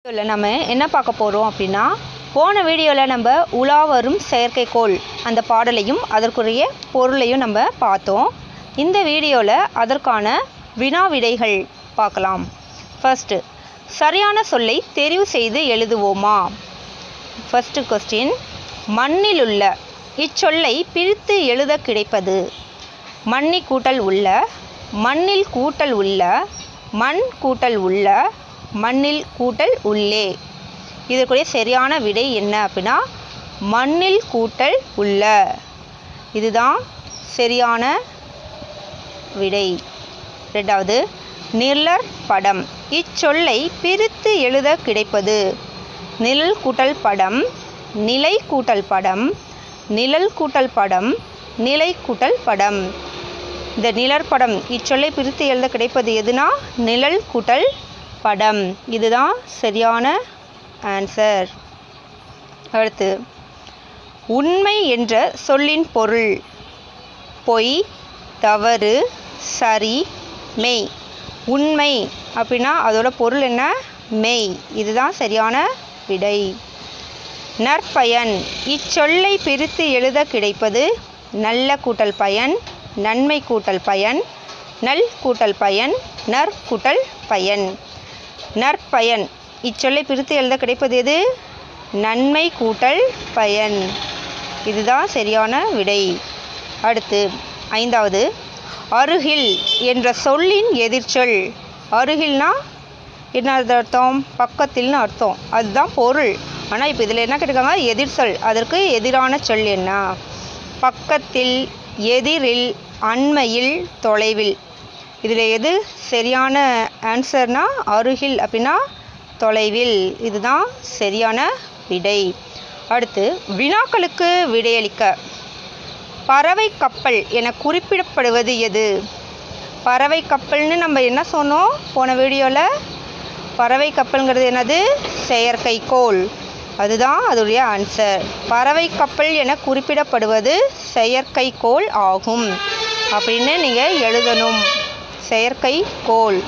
வீடியோவில் நம்ம என்ன பார்க்க போகிறோம் அப்படின்னா போன வீடியோவில் நம்ம உலா வரும் செயற்கைக்கோள் அந்த பாடலையும் அதற்குரிய பொருளையும் நம்ம பார்த்தோம் இந்த வீடியோவில் அதற்கான வினா விடைகள் பார்க்கலாம் ஃபர்ஸ்ட்டு சரியான சொல்லை தெரிவு செய்து எழுதுவோமா ஃபர்ஸ்ட் கொஸ்டின் மண்ணிலுள்ள இச்சொல்லை பிரித்து எழுத கிடைப்பது மண்ணி கூட்டல் உள்ள மண்ணில் கூட்டல் உள்ள மண் கூட்டல் உள்ள மண்ணில் கூட்டல் உள்ளே இதற்குரிய சரியான விடை என்ன அப்படின்னா மண்ணில் கூட்டல் உள்ள இதுதான் சரியான விடை ரெண்டாவது நிழற் படம் இச்சொல்லை பிரித்து எழுத கிடைப்பது நிழல் கூட்டல் படம் நிலை கூட்டல் படம் நிழல் கூட்டல் படம் நிலை கூட்டல் படம் இந்த நிழற்படம் இச்சொல்லை பிரித்து எழுத கிடைப்பது எதுனா நிழல் கூட்டல் படம் இதுதான் சரியான ஆன்சர் அடுத்து உண்மை என்ற சொல்லின் பொருள் பொய் தவறு சரி மெய் உண்மை அப்படின்னா அதோட பொருள் என்ன மெய் இதுதான் சரியான விடை நற்பயன் இச்சொல்லை பிரித்து எழுத கிடைப்பது நல்ல கூட்டல் பயன் நன்மை கூட்டல் பயன் நல் கூட்டல் பயன் நற் கூட்டல் பயன் நற்பயன் இச்சொல்லை பிரித்து எழுத கிடைப்பது எது நன்மை கூட்டல் பயன் இதுதான் சரியான விடை அடுத்து ஐந்தாவது அருகில் என்ற சொல்லின் எதிர்ச்சொல் அருகில்னா என்ன அர்த்தம் பக்கத்தில்னு அர்த்தம் அதுதான் பொருள் ஆனால் இப்போ இதில் என்ன கேட்டிருக்காங்க எதிர்ச்சொல் அதற்கு எதிரான சொல் என்ன பக்கத்தில் எதிரில் அண்மையில் தொலைவில் இதில் எது சரியான ஆன்சர்னா அருகில் அப்படின்னா தொலைவில் இதுதான் சரியான விடை அடுத்து வினாக்களுக்கு விடையளிக்க பறவை கப்பல் என குறிப்பிடப்படுவது எது பறவை கப்பல்னு நம்ம என்ன சொன்னோம் போன வீடியோவில் பறவை கப்பல்ங்கிறது என்னது செயற்கைக்கோள் அதுதான் அதோடைய ஆன்சர் பறவை கப்பல் என குறிப்பிடப்படுவது செயற்கைக்கோள் ஆகும் அப்படின்னு நீங்கள் எழுதணும் செயற்கைக்கோள்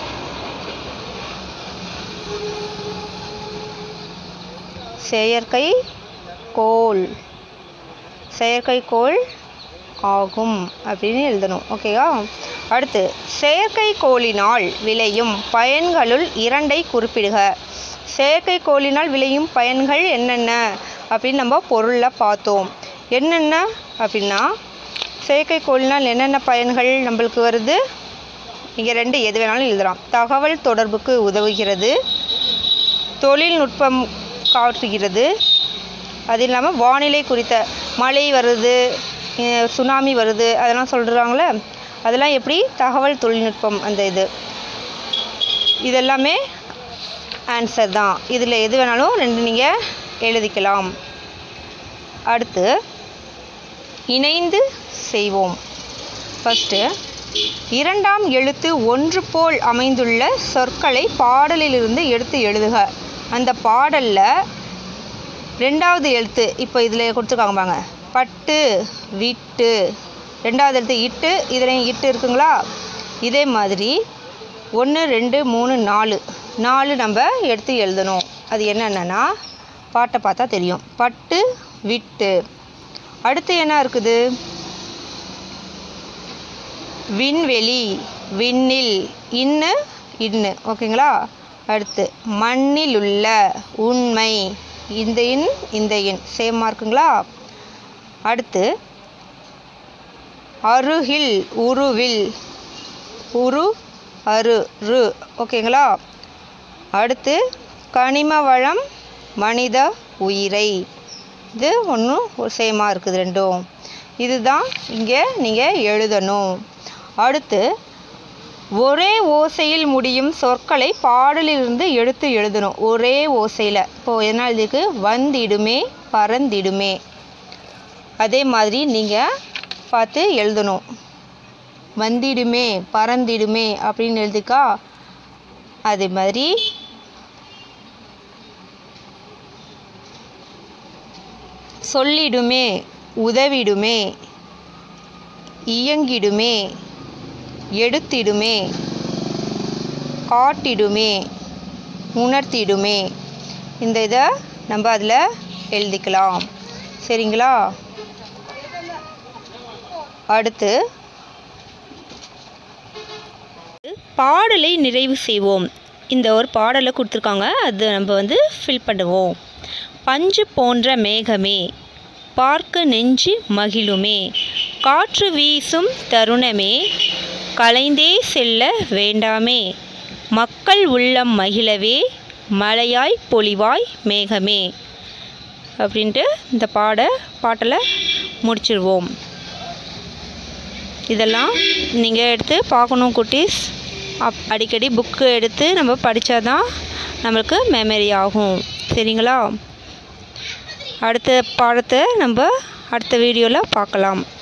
செயற்கை கோள் செயற்கைக்கோள் ஆகும் அப்படின்னு எழுதணும் ஓகேவா அடுத்து செயற்கைக்கோளினால் விளையும் பயன்களுள் இரண்டை குறிப்பிடுக செயற்கைக்கோளினால் விளையும் பயன்கள் என்னென்ன அப்படின்னு நம்ம பொருளில் பார்த்தோம் என்னென்ன அப்படின்னா செயற்கைக்கோளினால் என்னென்ன பயன்கள் நம்மளுக்கு வருது இங்கே ரெண்டு எது வேணாலும் எழுதலாம் தகவல் தொடர்புக்கு உதவுகிறது தொழில்நுட்பம் காட்டுகிறது அது இல்லாமல் வானிலை குறித்த மழை வருது சுனாமி வருது அதெல்லாம் சொல்கிறாங்களே அதெல்லாம் எப்படி தகவல் தொழில்நுட்பம் அந்த இது இதெல்லாமே ஆன்சர் தான் இதில் எது வேணாலும் ரெண்டு நீங்கள் எழுதிக்கலாம் அடுத்து இணைந்து செய்வோம் ஃபஸ்ட்டு இரண்டாம் எழுத்து ஒன்று போல் அமைந்துள்ள சொற்களை பாடலிலிருந்து எடுத்து எழுதுக அந்த பாடலில் ரெண்டாவது எழுத்து இப்போ இதில் கொடுத்துருக்காங்க பாங்க பட்டு விட்டு ரெண்டாவது எழுத்து இட்டு இதுலேயும் இட்டு இருக்குங்களா இதே மாதிரி ஒன்று ரெண்டு மூணு நாலு நாலு நம்ம எடுத்து எழுதணும் அது என்னென்னா பாட்டை பார்த்தா தெரியும் பட்டு விட்டு அடுத்து என்ன இருக்குது விண்வெளி விண்ணில் இன்னு இன்னு ஓகேங்களா அடுத்து மண்ணில் உள்ள உண்மை இந்த இன் இந்த இன் சேமாக இருக்குங்களா அடுத்து அருகில் உருவில் உரு அரு ரு ஓகேங்களா அடுத்து கனிம வளம் மனித உயிரை இது ஒன்றும் சேமாக இருக்குது ரெண்டும் இதுதான் இங்கே நீங்கள் எழுதணும் அடுத்து ஒரே ஓசையில் முடியும் சொற்களை பாடலிலிருந்து எடுத்து எழுதணும் ஒரே ஓசையில் இப்போது என்ன எழுதிருக்கு வந்திடுமே பறந்திடுமே அதே மாதிரி நீங்கள் பார்த்து எழுதணும் வந்திடுமே பறந்திடுமே அப்படின்னு எழுதிக்கா அதே மாதிரி சொல்லிடுமே உதவிடுமே இயங்கிடுமே எடுத்திடுமே காட்டிடுமே உணர்த்திடுமே இந்த இதை நம்ம அதில் எழுதிக்கலாம் சரிங்களா அடுத்து பாடலை நிறைவு செய்வோம் இந்த ஒரு பாடலை கொடுத்துருக்காங்க அது நம்ம வந்து ஃபில் பண்ணுவோம் பஞ்சு போன்ற மேகமே பார்க்க நெஞ்சு மகிழுமே காற்று வீசும் தருணமே கலைந்தே செல்ல வேண்டாமே மக்கள் உள்ளம் மகிழவே மழையாய் பொழிவாய் மேகமே அப்படின்ட்டு இந்த பாட பாட்டில் முடிச்சிருவோம் இதெல்லாம் நீங்கள் எடுத்து பார்க்கணும் குட்டீஸ் அப் அடிக்கடி புக்கு எடுத்து நம்ம படித்தா தான் நம்மளுக்கு மெமரி ஆகும் சரிங்களா அடுத்த பாடத்தை நம்ம அடுத்த வீடியோவில் பார்க்கலாம்